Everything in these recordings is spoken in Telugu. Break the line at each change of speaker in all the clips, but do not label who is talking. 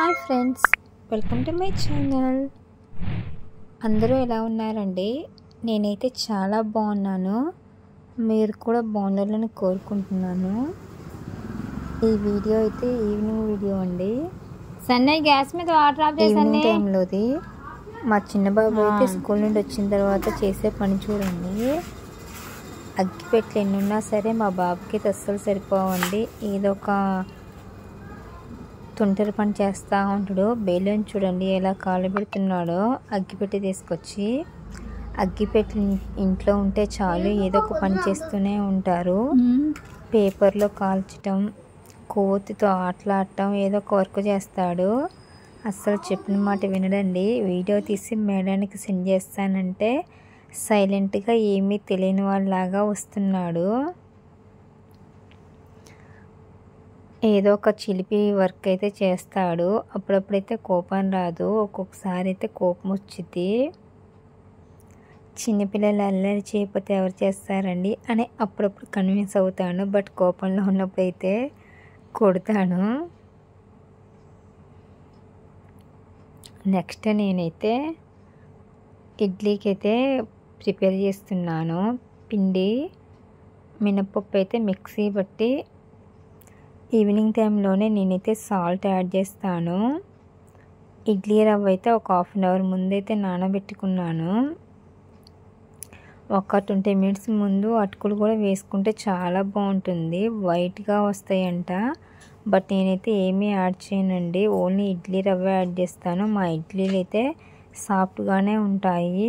hi friends welcome to my channel అందరూ ఎలా ఉన్నారండి నేనైతే చాలా బాగున్నాను మీరు కూడా బాగుండాలని కోరుకుంటున్నాను ఈ వీడియో అయితే ఈవినింగ్ వీడియో అండి
సన్నయ్య గ్యాస్ మీద వాటర్ ఆఫ్ చేసండి
ఈవినింగ్ టైంలోది మా చిన్న బాబు అయితే స్కూల్ నుండి వచ్చిన తర్వాత చేసే పని చూడండి అగ్గిపెట్లు ఎన్ని ఉన్నా సరే మా బాబుకి అయితే అస్సలు సరిపోవండి ఏదో ఒక తుంటరి పని చేస్తూ ఉంటాడు బెలూన్ చూడండి ఎలా కాలు పెడుతున్నాడో అగ్గిపెట్టి తీసుకొచ్చి అగ్గిపెట్టి ఇంట్లో ఉంటే చాలు ఏదో ఒక పని చేస్తూనే ఉంటారు పేపర్లో కాల్చటం కోతితో ఆటలాడటం ఏదో ఒక వర్క్ చేస్తాడు అస్సలు చెప్పిన మాట వినడండి వీడియో తీసి మేడానికి సెండ్ చేస్తానంటే సైలెంట్గా ఏమీ తెలియని వాళ్ళలాగా వస్తున్నాడు ఏదో ఒక చిలిపి వర్క్ అయితే చేస్తాడు అప్పుడప్పుడైతే కోపం రాదు ఒక్కొక్కసారి అయితే కోపం వచ్చింది చిన్నపిల్లలు అల్లరి చేయకపోతే ఎవరు చేస్తారండి అని అప్పుడప్పుడు కన్విన్స్ అవుతాను బట్ కోపంలో ఉన్నప్పుడైతే కొడతాను నెక్స్ట్ నేనైతే ఇడ్లీకి అయితే ప్రిపేర్ చేస్తున్నాను పిండి మినపప్పు అయితే మిక్సీ బట్టి ఈవినింగ్ టైంలోనే నేనైతే సాల్ట్ యాడ్ చేస్తాను ఇడ్లీ రవ్వ అయితే ఒక హాఫ్ అన్ అవర్ ముందైతే నానబెట్టుకున్నాను ఒక ట్వంటీ మినిట్స్ ముందు అటుకులు కూడా వేసుకుంటే చాలా బాగుంటుంది వైట్గా వస్తాయంట బట్ నేనైతే ఏమీ యాడ్ చేయనండి ఓన్లీ ఇడ్లీ రవ్వ యాడ్ చేస్తాను మా ఇడ్లీలు అయితే సాఫ్ట్గానే ఉంటాయి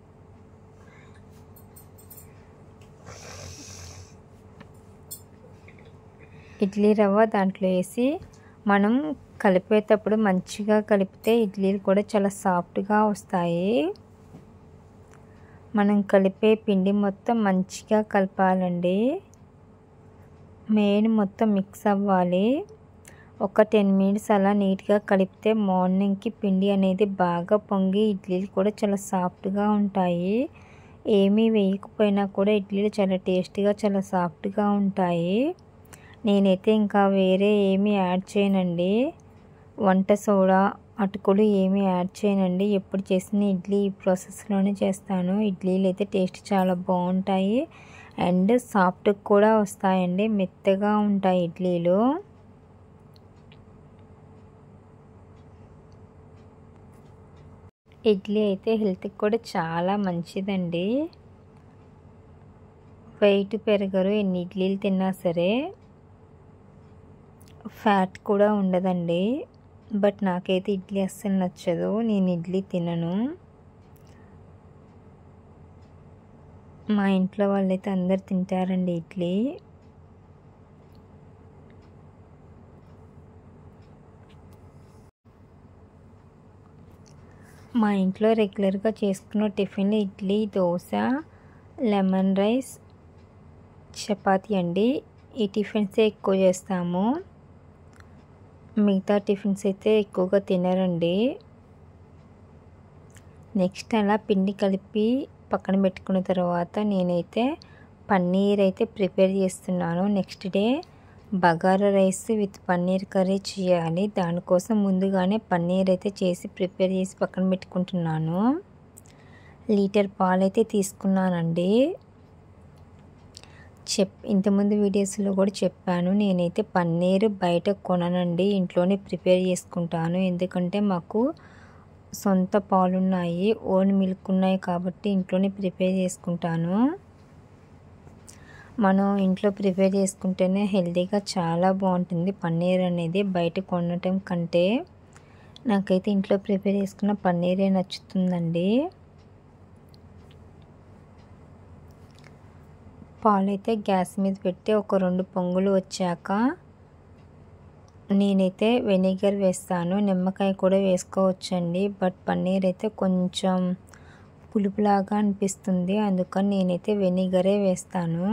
ఇడ్లీ రవ్వ దాంట్లో వేసి మనం కలిపేటప్పుడు మంచిగా కలిపితే ఇడ్లీలు కూడా చాలా సాఫ్ట్గా వస్తాయి మనం కలిపే పిండి మొత్తం మంచిగా కలపాలండి మెయిన్ మొత్తం మిక్స్ అవ్వాలి ఒక టెన్ మినిట్స్ అలా నీట్గా కలిపితే మార్నింగ్కి పిండి అనేది బాగా పొంగి ఇడ్లీలు కూడా చాలా సాఫ్ట్గా ఉంటాయి ఏమీ వేయకపోయినా కూడా ఇడ్లీలు చాలా టేస్టీగా చాలా సాఫ్ట్గా ఉంటాయి నేనైతే ఇంకా వేరే ఏమీ యాడ్ చేయనండి వంట సోడా అటుకులు ఏమీ యాడ్ చేయనండి ఎప్పుడు చేసిన ఇడ్లీ ఈ ప్రాసెస్లోనే చేస్తాను ఇడ్లీలు అయితే టేస్ట్ చాలా బాగుంటాయి అండ్ సాఫ్ట్ కూడా వస్తాయండి మెత్తగా ఉంటాయి ఇడ్లీలు ఇడ్లీ అయితే హెల్త్కి కూడా చాలా మంచిదండి వెయిట్ పెరగరు ఎన్ని ఇడ్లీలు తిన్నా సరే ఫ్యాట్ కూడా ఉండదండి బట్ నాకైతే ఇడ్లీ అస్సలు నచ్చదు నేను ఇడ్లీ తినను మా ఇంట్లో వాళ్ళైతే అందరు తింటారండి ఇడ్లీ మా ఇంట్లో రెగ్యులర్గా చేసుకున్న టిఫిన్లు ఇడ్లీ దోశ లెమన్ రైస్ చపాతీ అండి ఈ టిఫిన్సే ఎక్కువ చేస్తాము మిగతా టిఫిన్స్ అయితే ఎక్కువగా తినరండి నెక్స్ట్ అలా పిండి కలిపి పక్కన పెట్టుకున్న తర్వాత నేనైతే పన్నీర్ అయితే ప్రిపేర్ చేస్తున్నాను next day bagara rice with paneer curry చేయాలి దానికోసం ముందుగానే పన్నీర్ అయితే చేసి ప్రిపేర్ చేసి పక్కన పెట్టుకుంటున్నాను లీటర్ పాలు అయితే తీసుకున్నానండి చెప్ ఇంతకుముందు వీడియోస్లో కూడా చెప్పాను నేనైతే పన్నీర్ బయట కొననండి ఇంట్లోనే ప్రిపేర్ చేసుకుంటాను ఎందుకంటే మాకు సొంత పాలున్నాయి ఓన్ మిల్క్ ఉన్నాయి కాబట్టి ఇంట్లోనే ప్రిపేర్ చేసుకుంటాను మనం ఇంట్లో ప్రిపేర్ చేసుకుంటేనే హెల్తీగా చాలా బాగుంటుంది పన్నీర్ అనేది బయట కొనటం కంటే నాకైతే ఇంట్లో ప్రిపేర్ చేసుకున్న పన్నీరే నచ్చుతుందండి పాలైతే గ్యాస్ మీద పెట్టి ఒక రెండు పొంగులు వచ్చాక నేనైతే వెనిగర్ వేస్తాను నిమ్మకాయ కూడా వేసుకోవచ్చండి బట్ పన్నీర్ అయితే కొంచెం పులుపులాగా అనిపిస్తుంది అందుకని నేనైతే వెనిగరే వేస్తాను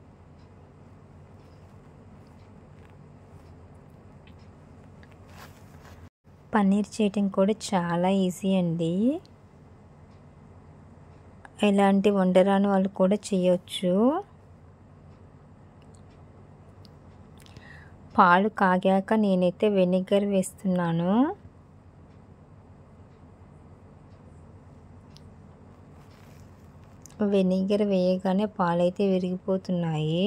పన్నీర్ చేయటం కూడా చాలా ఈజీ అండి ఎలాంటి వండరాని వాళ్ళు కూడా చేయొచ్చు పాలు కాగాక నేనైతే వెనిగర్ వేస్తున్నాను వెనిగర్ వేయగానే పాలైతే విరిగిపోతున్నాయి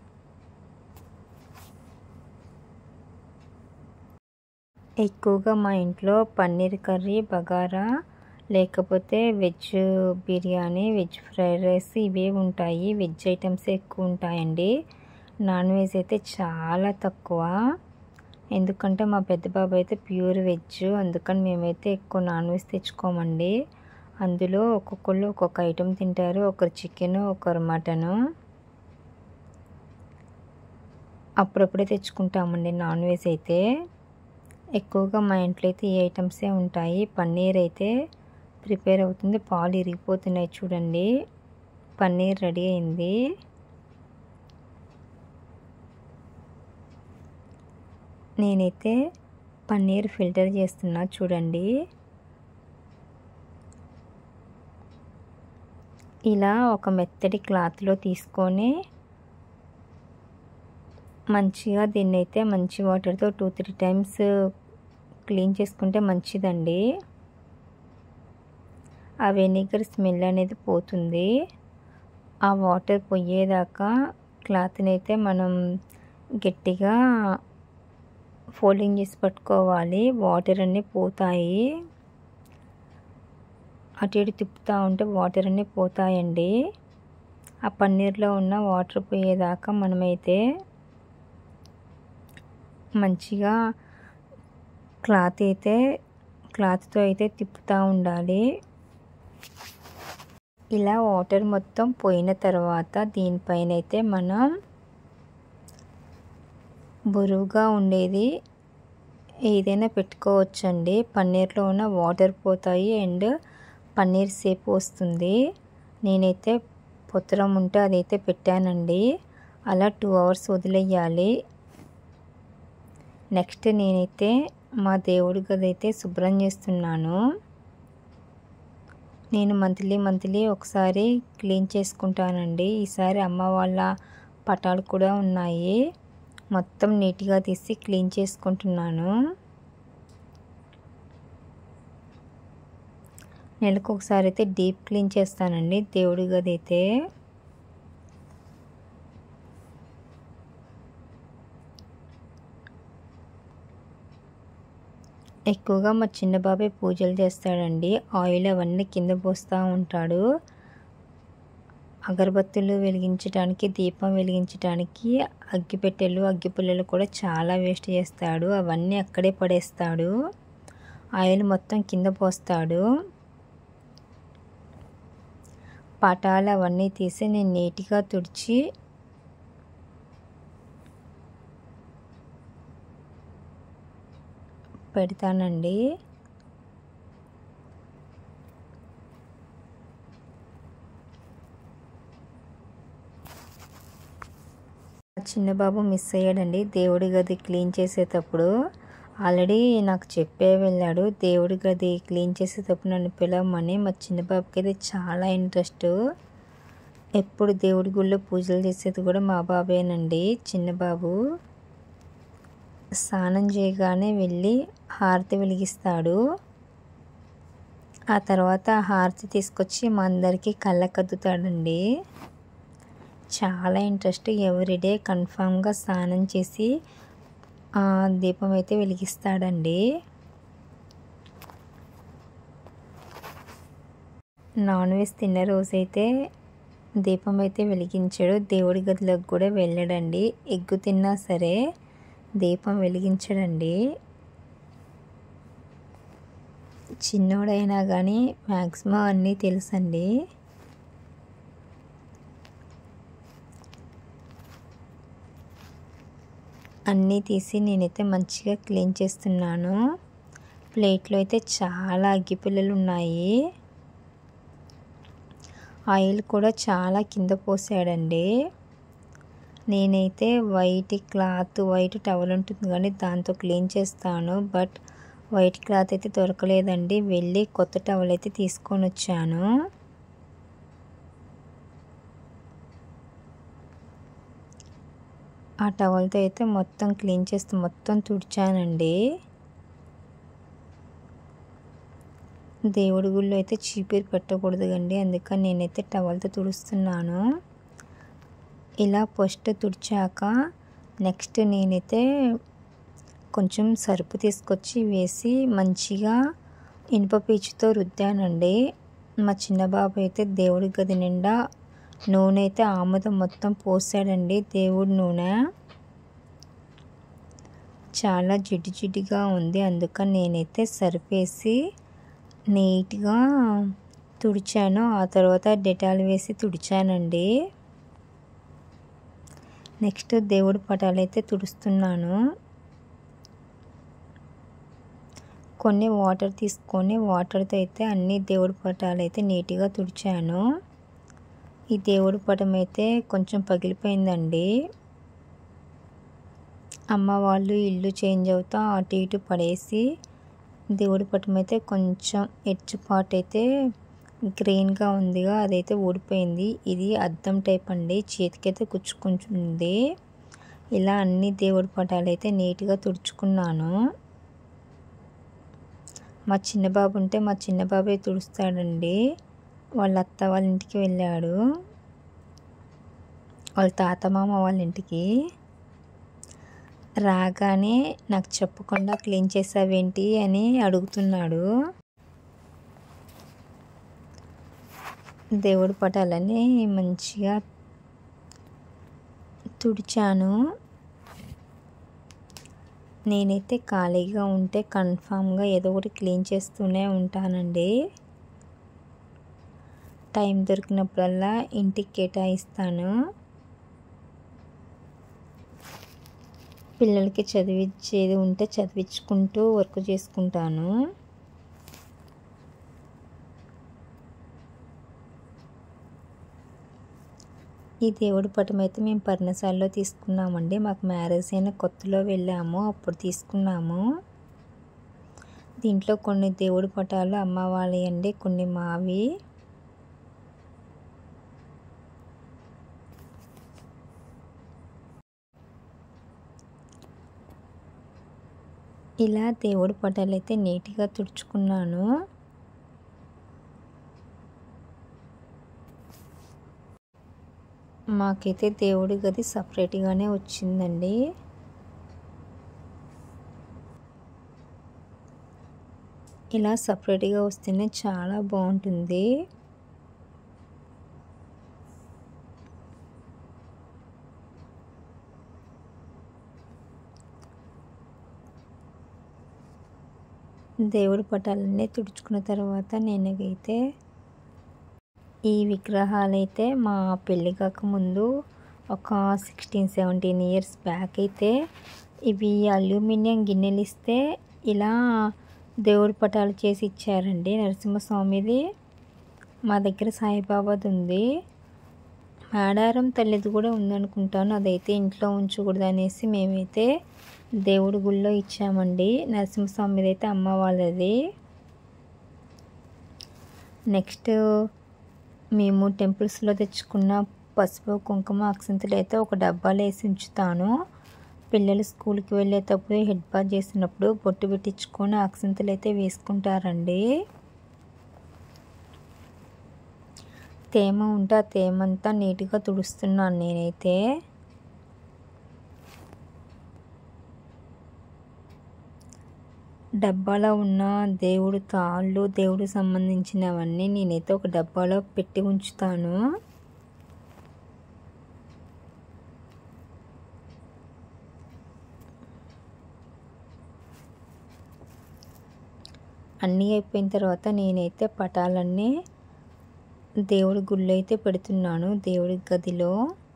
ఎక్కువగా మా ఇంట్లో పన్నీర్ కర్రీ బగారా లేకపోతే veg biryani veg fried rice ఇవే ఉంటాయి వెజ్ ఐటమ్స్ ఎక్కువ ఉంటాయండి నాన్ వెజ్ అయితే చాలా తక్కువ ఎందుకంటే మా పెద్ద బాబు అయితే ప్యూర్ వెజ్ అందుకని మేమైతే ఎక్కువ నాన్ వెజ్ తెచ్చుకోమండి అందులో ఒక్కొక్కళ్ళు ఒక్కొక్క ఐటెం తింటారు ఒకరు చికెన్ ఒకరు మటను అప్పుడప్పుడే తెచ్చుకుంటామండి నాన్ వెజ్ అయితే ఎక్కువగా మా ఇంట్లో అయితే ఈ ఐటమ్సే ఉంటాయి పన్నీర్ అయితే ప్రిపేర్ అవుతుంది పాలు ఇరిగిపోతున్నాయి చూడండి పన్నీర్ రెడీ అయింది నేనైతే పన్నీర్ ఫిల్టర్ చేస్తున్నా చూడండి ఇలా ఒక మెత్తటి క్లాత్లో తీసుకొని మంచిగా దీన్ని అయితే మంచి వాటర్తో టూ త్రీ టైమ్స్ క్లీన్ చేసుకుంటే మంచిదండి ఆ వెనిగర్ స్మెల్ అనేది పోతుంది ఆ వాటర్ పోయేదాకా క్లాత్ని అయితే మనం గట్టిగా ఫోల్డింగ్ చేసి పట్టుకోవాలి వాటర్ అన్నీ పోతాయి అటు ఇటు తిప్పుతూ ఉంటే వాటర్ అన్నీ పోతాయండి ఆ పన్నీర్లో ఉన్న వాటర్ పోయేదాకా మనమైతే మంచిగా క్లాత్ అయితే క్లాత్తో అయితే తిప్పుతూ ఉండాలి ఇలా వాటర్ మొత్తం పోయిన తర్వాత దీనిపైన అయితే మనం బరువుగా ఉండేది ఏదైనా పెట్టుకోవచ్చండి పన్నీర్లో ఉన్న వాటర్ పోతాయి అండ్ పన్నీర్ సేప్ వస్తుంది నేనైతే పొత్తరం ఉంటే అదైతే పెట్టానండి అలా టూ అవర్స్ వదిలేయాలి నెక్స్ట్ నేనైతే మా దేవుడి గది అయితే శుభ్రం చేస్తున్నాను నేను మంత్లీ మంత్లీ ఒకసారి క్లీన్ చేసుకుంటానండి ఈసారి అమ్మ వాళ్ళ పటాలు కూడా ఉన్నాయి మొత్తం నీట్గా తీసి క్లీన్ చేసుకుంటున్నాను నెలకు ఒకసారి అయితే డీప్ క్లీన్ చేస్తానండి దేవుడి గది అయితే ఎక్కువగా మా చిన్న బాబాయ్ పూజలు చేస్తాడండి ఆయిల్ అవన్నీ కింద పోస్తూ ఉంటాడు అగరబత్తులు వెలిగించడానికి దీపం వెలిగించడానికి అగ్గిపెట్టెలు అగ్గిపుల్లలు కూడా చాలా వేస్ట్ చేస్తాడు అవన్నీ అక్కడే పడేస్తాడు ఆయిల్ మొత్తం కింద పోస్తాడు పటాలు అవన్నీ తీసి నేను నీట్గా తుడిచి పెడతానండి చిన్న బాబు మిస్ అయ్యాడండి దేవుడి గది క్లీన్ చేసేటప్పుడు ఆల్రెడీ నాకు చెప్పే వెళ్ళాడు దేవుడి గది క్లీన్ చేసేటప్పుడు నన్ను పిలవమని మా చిన్న బాబుకి అయితే చాలా ఇంట్రెస్ట్ ఎప్పుడు దేవుడి గుళ్ళో పూజలు చేసేది కూడా మా బాబేనండి చిన్న బాబు స్నానం చేయగానే వెళ్ళి హారతి వెలిగిస్తాడు ఆ తర్వాత హారతి తీసుకొచ్చి మా అందరికీ కళ్ళకద్దుతాడండి చాలా ఇంట్రెస్ట్ ఎవ్రీడే కన్ఫామ్గా స్నానం చేసి దీపం అయితే వెలిగిస్తాడండి నాన్ వెజ్ తిన్న రోజైతే దీపం అయితే వెలిగించాడు దేవుడి గదిలోకి కూడా వెళ్ళాడండి ఎగ్గు తిన్నా సరే దీపం వెలిగించడండి చిన్నోడైనా కానీ మ్యాక్సిమం అన్నీ తెలుసండి అన్నీ తీసి నేనైతే మంచిగా క్లీన్ చేస్తున్నాను ప్లేట్లో అయితే చాలా అగ్గిపిల్లలు ఉన్నాయి ఆయిల్ కూడా చాలా కింద పోసాడండి నేనైతే వైట్ క్లాత్ వైట్ టవల్ ఉంటుంది కానీ దాంతో క్లీన్ చేస్తాను బట్ వైట్ క్లాత్ అయితే దొరకలేదండి వెళ్ళి కొత్త టవల్ అయితే తీసుకొని వచ్చాను ఆ టవల్తో అయితే మొత్తం క్లీన్ చేస్తూ మొత్తం తుడిచానండి దేవుడి గుళ్ళో అయితే చీపీరు పెట్టకూడదు కండి అందుకని నేనైతే టవల్తో తుడుస్తున్నాను ఇలా ఫస్ట్ తుడిచాక నెక్స్ట్ నేనైతే కొంచెం సరుపు తీసుకొచ్చి వేసి మంచిగా ఇనుప పీచుతో రుద్దానండి మా చిన్న బాబు అయితే దేవుడి గది నిండా నూనె అయితే ఆముదం మొత్తం పోసాడండి దేవుడి నూనె చాలా జిడ్డు జిడ్డుగా ఉంది అందుకని నేనైతే సరిపేసి నీట్గా తుడిచాను ఆ తర్వాత డెటాల్ వేసి తుడిచానండి నెక్స్ట్ దేవుడి పటాలు అయితే తుడుస్తున్నాను కొన్ని వాటర్ తీసుకొని వాటర్తో అయితే అన్ని దేవుడి పటాలు అయితే నీట్గా తుడిచాను ఈ దేవుడి పటం అయితే కొంచెం పగిలిపోయిందండి అమ్మ వాళ్ళు ఇల్లు చేంజ్ అవుతా అటు ఇటు పడేసి దేవుడి పటం అయితే కొంచెం ఎడ్జ్ పార్ట్ అయితే గ్రీన్గా ఉందిగా అదైతే ఊడిపోయింది ఇది అద్దం టైప్ అండి చేతికైతే కుచ్చుకుంటుంది ఇలా అన్ని దేవుడి పటాలు అయితే నీట్గా తుడుచుకున్నాను మా చిన్న బాబు ఉంటే మా చిన్న బాబే తుడుస్తాడండి వాళ్ళ అత్త వాళ్ళ ఇంటికి వెళ్ళాడు వాళ్ళ తాత మామ వాళ్ళ ఇంటికి రాగానే నాకు చెప్పకుండా క్లీన్ చేసావేంటి అని అడుగుతున్నాడు దేవుడి పటాలని మంచిగా తుడిచాను నేనైతే ఖాళీగా ఉంటే కన్ఫామ్గా ఏదో ఒకటి క్లీన్ చేస్తూనే ఉంటానండి టైం దొరికినప్పుడల్లా ఇంటికి కేటాయిస్తాను పిల్లలకి చదివించేది ఉంటే చదివించుకుంటూ వర్క్ చేసుకుంటాను ఈ దేవుడి పటం అయితే మేము పర్ణశాలలో తీసుకున్నామండి మాకు మ్యారేజ్ అయిన కొత్తలో వెళ్ళాము అప్పుడు తీసుకున్నాము దీంట్లో కొన్ని దేవుడి పటాలు అమ్మ వాళ్ళయండి కొన్ని మావి ఇలా దేవుడి పటాలు అయితే నీట్గా తుడుచుకున్నాను మాకైతే దేవుడి గది సపరేట్గానే వచ్చిందండి ఇలా సపరేట్గా వస్తేనే చాలా బాగుంటుంది దేవుడి పటాలన్నీ తుడుచుకున్న తర్వాత నేనైతే ఈ విగ్రహాలు అయితే మా పెళ్ళి కాకముందు ఒక సిక్స్టీన్ సెవెంటీన్ ఇయర్స్ బ్యాక్ అయితే ఇవి అల్యూమినియం గిన్నెలు ఇస్తే ఇలా దేవుడి పటాలు చేసి ఇచ్చారండి నరసింహస్వామిది మా దగ్గర సాయిబాబాది ఉంది మేడారం తల్లిది కూడా ఉందనుకుంటాను అదైతే ఇంట్లో ఉంచకూడదు అనేసి మేమైతే దేవుడి గుళ్ళో ఇచ్చామండి నరసింహస్వామిది అయితే అమ్మ వాళ్ళది నెక్స్ట్ మేము టెంపుల్స్లో తెచ్చుకున్న పసుపు కుంకుమ అక్షంతలు అయితే ఒక డబ్బాలో వేసి ఉంచుతాను పిల్లలు స్కూల్కి వెళ్ళేటప్పుడు హెడ్ బాత్ చేసినప్పుడు బొట్టు పెట్టించుకొని అక్షంతలు అయితే వేసుకుంటారండి తేమ ఉంటే ఆ తేమంతా నీట్గా తుడుస్తున్నాను నేనైతే డబ్బాలో ఉన్న దేవుడు తాళ్ళు దేవుడికి సంబంధించినవన్నీ నేనైతే ఒక డబ్బాలో పెట్టి ఉంచుతాను అన్నీ అయిపోయిన తర్వాత నేనైతే పటాలన్నీ దేవుడి గుళ్ళు అయితే పెడుతున్నాను దేవుడి గదిలో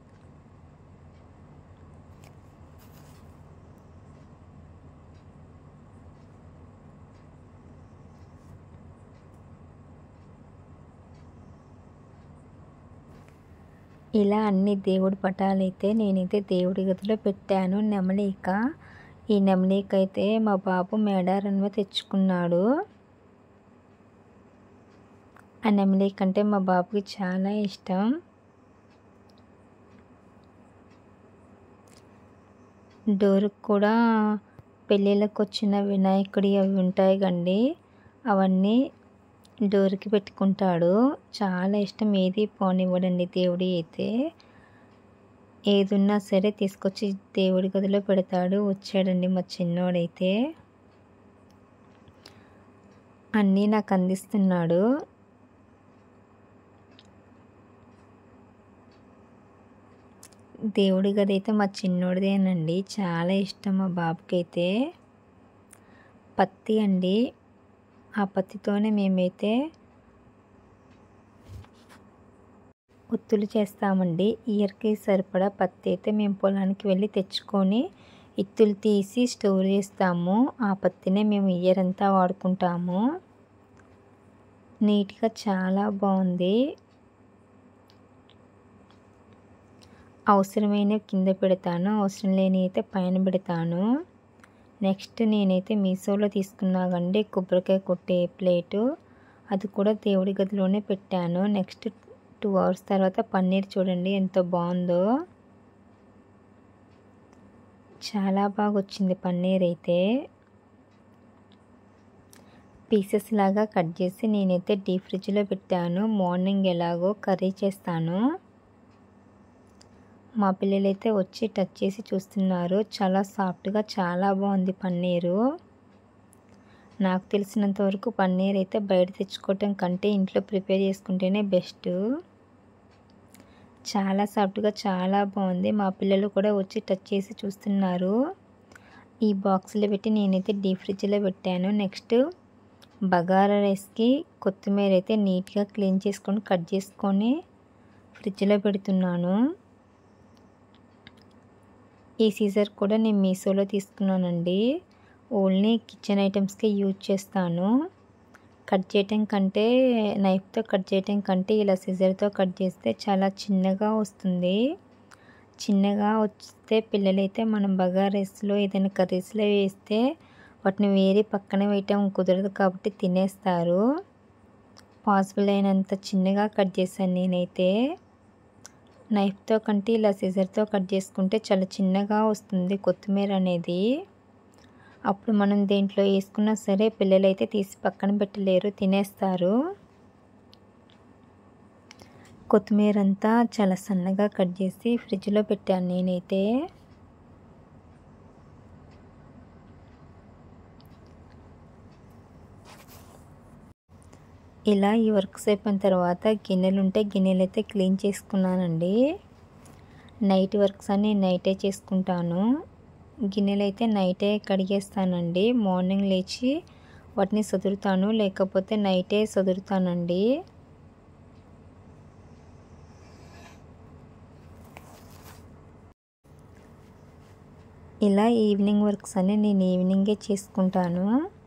ఇలా అన్ని దేవుడి పటాలైతే నేనైతే దేవుడి గదిలో పెట్టాను నెమలిక ఈ నెమలిక అయితే మా బాబు మేడారన్వ తెచ్చుకున్నాడు ఆ నెమలిక అంటే మా బాబుకి చాలా ఇష్టం డోర్కి కూడా పెళ్ళిళ్ళకి వచ్చిన వినాయకుడి అవి ఉంటాయి కండి అవన్నీ డోర్కి పెట్టుకుంటాడు చాలా ఇష్టం ఏది పోనివ్వడండి దేవుడి అయితే ఏది ఉన్నా సరే తీసుకొచ్చి దేవుడి గదిలో పెడతాడు వచ్చాడండి మా చిన్నోడైతే అన్నీ నాకు అందిస్తున్నాడు దేవుడి గది అయితే మా చిన్నోడిదేనండి చాలా ఇష్టం మా బాబుకి అయితే పత్తి అండి ఆ పత్తితోనే మేమైతే ఒత్తులు చేస్తామండి ఇయర్కి సరిపడా పత్తి అయితే మేము పొలానికి వెళ్ళి తెచ్చుకొని ఇత్తులు తీసి స్టోర్ చేస్తాము ఆ పత్తినే మేము ఇయర్ అంతా వాడుకుంటాము నీట్గా చాలా బాగుంది అవసరమైన కింద పెడతాను అవసరం లేని అయితే పైన పెడతాను నెక్స్ట్ నేనైతే మీషోలో తీసుకున్నాగండి కొబ్బరికాయ కొట్టే ప్లేటు అది కూడా దేవుడి గదిలోనే పెట్టాను నెక్స్ట్ టూ అవర్స్ తర్వాత పన్నీర్ చూడండి ఎంత బాగుందో చాలా బాగా వచ్చింది పన్నీర్ అయితే పీసెస్ లాగా కట్ చేసి నేనైతే డీప్ ఫ్రిడ్జ్లో పెట్టాను మార్నింగ్ ఎలాగో కర్రీ చేస్తాను మా పిల్లలైతే వచ్చి టచ్ చేసి చూస్తున్నారు చాలా సాఫ్ట్గా చాలా బాగుంది పన్నీరు నాకు తెలిసినంత వరకు పన్నీర్ అయితే బయట తెచ్చుకోవటం కంటే ఇంట్లో ప్రిపేర్ చేసుకుంటేనే బెస్ట్ చాలా సాఫ్ట్గా చాలా బాగుంది మా పిల్లలు కూడా వచ్చి టచ్ చేసి చూస్తున్నారు ఈ బాక్స్లో పెట్టి నేనైతే డీప్ ఫ్రిడ్జ్లో పెట్టాను నెక్స్ట్ బగారా రైస్కి కొత్తిమీర అయితే నీట్గా క్లీన్ చేసుకొని కట్ చేసుకొని ఫ్రిడ్జ్లో పెడుతున్నాను ఈ సీజర్ కూడా నేను మీషోలో తీసుకున్నానండి ఓన్లీ కిచెన్ ఐటమ్స్కే యూజ్ చేస్తాను కట్ చేయటం కంటే నైఫ్తో కట్ చేయటం కంటే ఇలా సిజర్తో కట్ చేస్తే చాలా చిన్నగా వస్తుంది చిన్నగా వస్తే పిల్లలైతే మనం బగా రైస్లో ఏదైనా కర్రీస్లో వేస్తే వాటిని వేరే పక్కన వేయటం కుదరదు కాబట్టి తినేస్తారు పాసిబుల్ అయినంత చిన్నగా కట్ చేశాను నేనైతే నైఫ్తో కంటే ఇలా సిజర్తో కట్ చేసుకుంటే చాలా చిన్నగా వస్తుంది కొత్తిమీర అనేది అప్పుడు మనం దేంట్లో వేసుకున్నా సరే పిల్లలైతే తీసి పక్కన పెట్టలేరు తినేస్తారు కొత్తిమీర అంతా చాలా సన్నగా కట్ చేసి ఫ్రిడ్జ్లో పెట్టాను నేనైతే ఇలా ఈ వర్క్స్ అయిపోయిన తర్వాత గిన్నెలు ఉంటే గిన్నెలు అయితే క్లీన్ చేసుకున్నానండి నైట్ వర్క్స్ అన్నీ నైటే చేసుకుంటాను గిన్నెలు అయితే నైటే కడిగేస్తానండి మార్నింగ్ లేచి వాటిని సదురుతాను లేకపోతే నైటే సదురుతానండి ఇలా ఈవినింగ్ వర్క్స్ అన్నీ నేను ఈవినింగే చేసుకుంటాను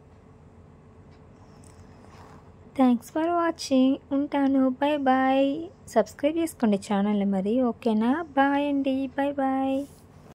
థ్యాంక్స్ ఫర్ వాచింగ్ ఉంటాను బాయ్ బాయ్ సబ్స్క్రైబ్ చేసుకోండి ఛానల్ మరి ఓకేనా బాయ్ అండి బాయ్ బాయ్